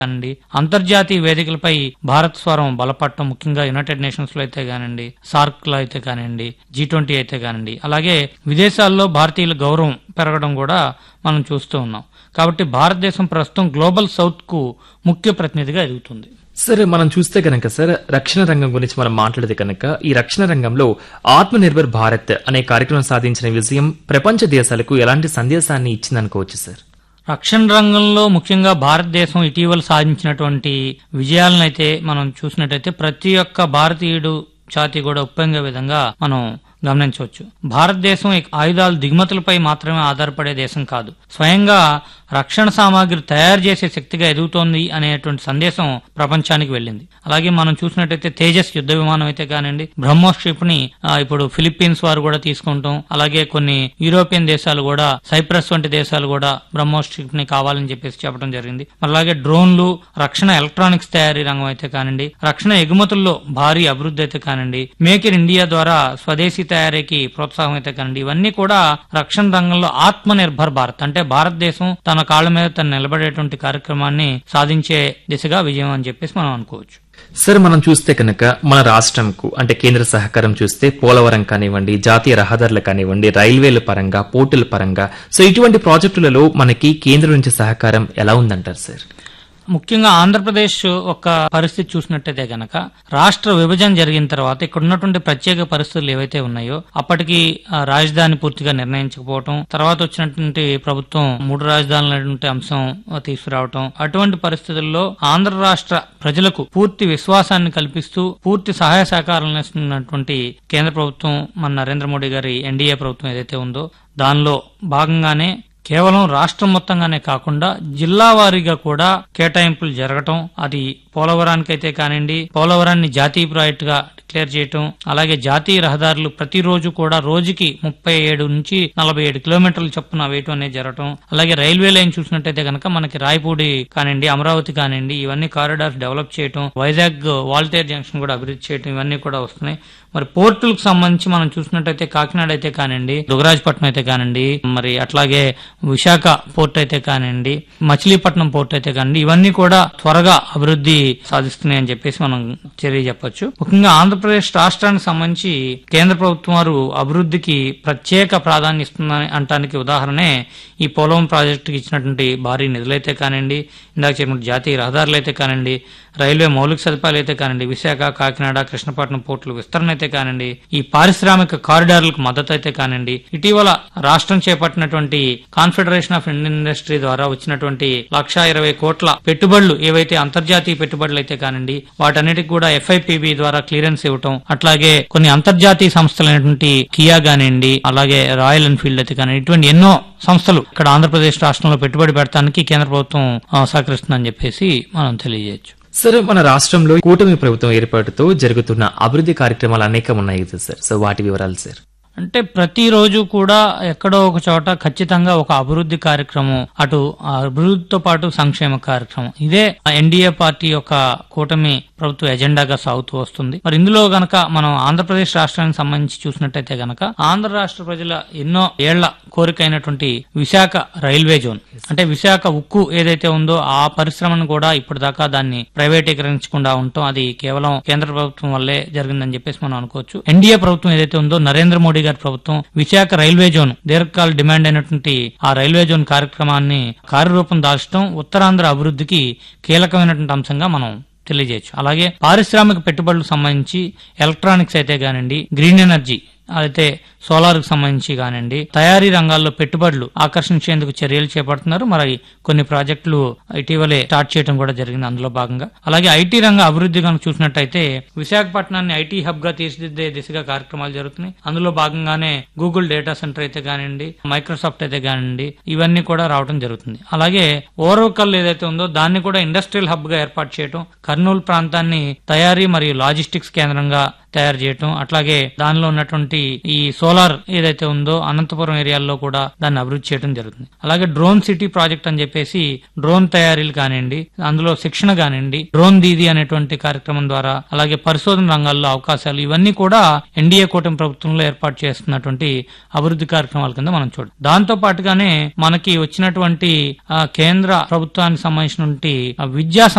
కానివ్వండి అంతర్జాతీయ వేదికలపై భారత్ స్వరం బలపడటం ముఖ్యంగా యునైటెడ్ నేషన్స్ లో అయితే కానివ్వండి సార్క్ లో అయితే కానివ్వండి జీ ట్వంటీ అయితే కానివ్వండి అలాగే విదేశాల్లో భారతీయుల గౌరవం పెరగడం కూడా మనం చూస్తూ ఉన్నాం కాబట్టి భారతదేశం ప్రస్తుతం గ్లోబల్ సౌత్ కు ముఖ్య ప్రతినిధిగా ఎదుగుతుంది సరే మనం చూస్తే కనుక సార్ రక్షణ రంగం గురించి మనం మాట్లాడితే కనుక ఈ రక్షణ రంగంలో ఆత్మ నిర్భర్ భారత్ అనే కార్యక్రమం సాధించిన విజయం ప్రపంచ దేశాలకు ఎలాంటి సందేశాన్ని ఇచ్చిందనుకోవచ్చు సార్ రక్షణ రంగంలో ముఖ్యంగా భారతదేశం ఇటీవల సాధించినటువంటి విజయాలను అయితే మనం చూసినట్టయితే ప్రతి ఒక్క భారతీయుడు జాతి కూడా ఉప్పొంగే విధంగా మనం గమనించవచ్చు భారతదేశం ఇక ఆయుధాల దిగుమతులపై మాత్రమే ఆధారపడే దేశం కాదు స్వయంగా రక్షణ సామాగ్రి తయారు చేసే శక్తిగా ఎదుగుతోంది అనేటువంటి సందేశం ప్రపంచానికి వెళ్ళింది అలాగే మనం చూసినట్టయితే తేజస్ యుద్ధ విమానం అయితే కానివ్వండి బ్రహ్మోస్ షిప్ ని ఆ, ఇప్పుడు ఫిలిప్పీన్స్ వారు కూడా తీసుకుంటాం అలాగే కొన్ని యూరోపియన్ దేశాలు కూడా సైప్రస్ వంటి దేశాలు కూడా బ్రహ్మోస్ షిప్ ని కావాలని చెప్పేసి చెప్పడం జరిగింది అలాగే డ్రోన్లు రక్షణ ఎలక్ట్రానిక్స్ తయారీ రంగం అయితే కానివ్వండి రక్షణ ఎగుమతుల్లో భారీ అభివృద్ధి అయితే కానివ్వండి మేక్ ఇన్ ఇండియా ద్వారా స్వదేశీ తయారీకి ప్రోత్సాహం అయితే కానివ్వండి ఇవన్నీ కూడా రక్షణ రంగంలో ఆత్మ నిర్భర్ భారత్ అంటే భారతదేశం తన కాళ్ళ మీద తను నిలబడేటువంటి కార్యక్రమాన్ని సాధించే దిశగా విజయం అని చెప్పేసి మనం అనుకోవచ్చు సార్ మనం చూస్తే కనుక మన రాష్ట్రంకు అంటే కేంద్ర సహకారం చూస్తే పోలవరం కానివ్వండి జాతీయ రహదారులు కానివ్వండి రైల్వేల పరంగా పోర్టుల పరంగా సో ఇటువంటి ప్రాజెక్టులలో మనకి కేంద్రం నుంచి సహకారం ఎలా ఉందంటారు సార్ ముఖ్యంగా ఆంధ్రప్రదేశ్ ఒక పరిస్థితి చూసినట్టయితే గనక రాష్ట్ర విభజన జరిగిన తర్వాత ఇక్కడ ఉన్నటువంటి ప్రత్యేక పరిస్థితులు ఏవైతే ఉన్నాయో అప్పటికి ఆ, రాజధాని పూర్తిగా నిర్ణయించకపోవటం తర్వాత వచ్చినటువంటి ప్రభుత్వం మూడు రాజధానులటువంటి అంశం ఆ, తీసుకురావటం అటువంటి పరిస్థితుల్లో ఆంధ్ర రాష్ట్ర ప్రజలకు పూర్తి విశ్వాసాన్ని కల్పిస్తూ పూర్తి సహాయ సహకారాలను ఇస్తున్నటువంటి కేంద్ర ప్రభుత్వం మన నరేంద్ర మోడీ గారి ఎన్డీఏ ప్రభుత్వం ఏదైతే ఉందో దానిలో భాగంగానే కేవలం రాష్ట్రం మొత్తంగానే కాకుండా జిల్లా వారీగా కూడా కేటాయింపులు జరగటం అది పోలవరానికైతే కానివ్వండి పోలవరాన్ని జాతీయ ప్రాజెక్ట్ గా డిక్లేర్ చేయటం అలాగే జాతీయ రహదారులు ప్రతిరోజు కూడా రోజుకి ముప్పై ఏడు నుంచి నలభై ఏడు కిలోమీటర్ల చొప్పున వేయటం అనేది జరగటం అలాగే రైల్వే లైన్ చూసినట్టయితే కనుక మనకి రాయపూడి కానివ్వండి అమరావతి కానివ్వండి ఇవన్నీ కారిడార్స్ డెవలప్ చేయటం వైజాగ్ వాల్టేర్ జంక్షన్ కూడా అభివృద్ధి చేయటం ఇవన్నీ కూడా వస్తున్నాయి మరి పోర్టులకు సంబంధించి మనం చూసినట్టయితే కాకినాడ అయితే కానివ్వండి దుగరాజపట్నం అయితే కానివ్వండి మరి అట్లాగే విశాఖ పోర్ట్ అయితే కానివ్వండి మచిలీపట్నం పోర్ట్ అయితే కానివ్వండి ఇవన్నీ కూడా త్వరగా అభివృద్ధి సాధిస్తున్నాయని చెప్పేసి మనం చర్య చెప్పొచ్చు ముఖ్యంగా ఆంధ్రప్రదేశ్ రాష్ట్రానికి సంబంధించి కేంద్ర ప్రభుత్వం వారు అభివృద్ధికి ప్రత్యేక ప్రాధాన్యత ఇస్తుందని అంటానికి ఉదాహరణే ఈ పోలవరం ప్రాజెక్టుకి ఇచ్చినటువంటి భారీ నిధులైతే కానివ్వండి ఇందాక చెప్పిన జాతీయ రహదారులు అయితే కానివ్వండి రైల్వే మౌలిక సదుపాయాలు అయితే కానివ్వండి విశాఖ కాకినాడ కృష్ణపట్నం పోర్టుల విస్తరణ అయితే కానివ్వండి ఈ పారిశ్రామిక కారిడార్లకు మద్దతు అయితే కానివ్వండి ఇటీవల రాష్ట్రం చేపట్టినటువంటి కాన్ఫెడరేషన్ ఆఫ్ ఇండియన్ ఇండస్ట్రీ ద్వారా వచ్చినటువంటి లక్షా ఇరవై కోట్ల పెట్టుబడులు ఏవైతే అంతర్జాతీయ పెట్టుబడులు అయితే కానివ్వండి వాటన్నిటికి కూడా ఎఫ్ఐపిబి ద్వారా క్లియరెన్స్ ఇవ్వటం అట్లాగే కొన్ని అంతర్జాతీయ సంస్థలైనటువంటి కియా కానివ్వండి అలాగే రాయల్ ఎన్ఫీల్డ్ అయితే కానివ్వండి ఇటువంటి ఎన్నో సంస్థలు ఇక్కడ ఆంధ్రప్రదేశ్ రాష్ట్రంలో పెట్టుబడి పెడతానికి కేంద్ర ప్రభుత్వం ఆ, సహకరిస్తుందని చెప్పేసి మనం తెలియజేయచ్చు సార్ మన రాష్ట్రంలో కూటమి ప్రభుత్వం ఏర్పాటుతో జరుగుతున్న అభివృద్ధి కార్యక్రమాలు అనేకం ఉన్నాయి కదా సార్ సో వాటి వివరాలు సార్ అంటే ప్రతిరోజు కూడా ఎక్కడో ఒక చోట ఖచ్చితంగా ఒక అభివృద్ధి కార్యక్రమం అటు ఆ అభివృద్ధితో పాటు సంక్షేమ కార్యక్రమం ఇదే ఎన్డీఏ పార్టీ యొక్క కూటమి ప్రభుత్వ ఎజెండాగా సాగుతూ వస్తుంది మరి ఇందులో గనక మనం ఆంధ్రప్రదేశ్ రాష్ట్రానికి సంబంధించి చూసినట్టయితే గనక ఆంధ్ర రాష్ట్ర ప్రజల ఎన్నో ఏళ్ల కోరికైనటువంటి విశాఖ రైల్వే జోన్ అంటే విశాఖ ఉక్కు ఏదైతే ఉందో ఆ పరిశ్రమను కూడా ఇప్పటిదాకా దాన్ని ప్రైవేటీకరించకుండా ఉండటం అది కేవలం కేంద్ర ప్రభుత్వం వల్లే జరిగిందని చెప్పేసి మనం అనుకోవచ్చు ఎన్డీఏ ప్రభుత్వం ఏదైతే ఉందో నరేంద్ర మోడీ గారి ప్రభుత్వం విశాఖ రైల్వే జోన్ దీర్ఘకాల డిమాండ్ అయినటువంటి ఆ రైల్వే జోన్ కార్యక్రమాన్ని కార్యరూపం దాల్చడం ఉత్తరాంధ్ర అభివృద్ధికి కీలకమైనటువంటి అంశంగా మనం తెలియజేయచ్చు అలాగే పారిశ్రామిక పెట్టుబడులకు సంబంధించి ఎలక్ట్రానిక్స్ అయితే కానివ్వండి గ్రీన్ ఎనర్జీ అయితే సోలార్ కు సంబంధించి కానివ్వండి తయారీ రంగాల్లో పెట్టుబడులు ఆకర్షించేందుకు చర్యలు చేపడుతున్నారు మరి కొన్ని ప్రాజెక్టులు ఇటీవలే స్టార్ట్ చేయడం కూడా జరిగింది అందులో భాగంగా అలాగే ఐటీ రంగ అభివృద్ధి కనుక చూసినట్టయితే విశాఖపట్నాన్ని ఐటీ హబ్ గా తీర్చిదిద్దే దిశగా కార్యక్రమాలు జరుగుతున్నాయి అందులో భాగంగానే గూగుల్ డేటా సెంటర్ అయితే కానివ్వండి మైక్రోసాఫ్ట్ అయితే కానివ్వండి ఇవన్నీ కూడా రావడం జరుగుతుంది అలాగే ఓరవకల్ ఏదైతే ఉందో దాన్ని కూడా ఇండస్ట్రియల్ హబ్ గా ఏర్పాటు చేయడం కర్నూలు ప్రాంతాన్ని తయారీ మరియు లాజిస్టిక్స్ కేంద్రంగా తయారు చేయటం అట్లాగే దానిలో ఉన్నటువంటి ఈ సోలార్ సోలార్ ఏదైతే ఉందో అనంతపురం ఏరియాల్లో కూడా దాన్ని అభివృద్ధి చేయడం జరుగుతుంది అలాగే డ్రోన్ సిటీ ప్రాజెక్ట్ అని చెప్పేసి డ్రోన్ తయారీలు కానివ్వండి అందులో శిక్షణ కానివ్వండి డ్రోన్ దీది అనేటువంటి కార్యక్రమం ద్వారా అలాగే పరిశోధన రంగాల్లో అవకాశాలు ఇవన్నీ కూడా ఎన్డీఏ కూటమి ప్రభుత్వంలో ఏర్పాటు చేస్తున్నటువంటి అభివృద్ధి కార్యక్రమాల కింద మనం చూడాలి దాంతో పాటుగానే మనకి వచ్చినటువంటి ఆ, కేంద్ర ప్రభుత్వానికి సంబంధించినటువంటి ఆ, విద్యా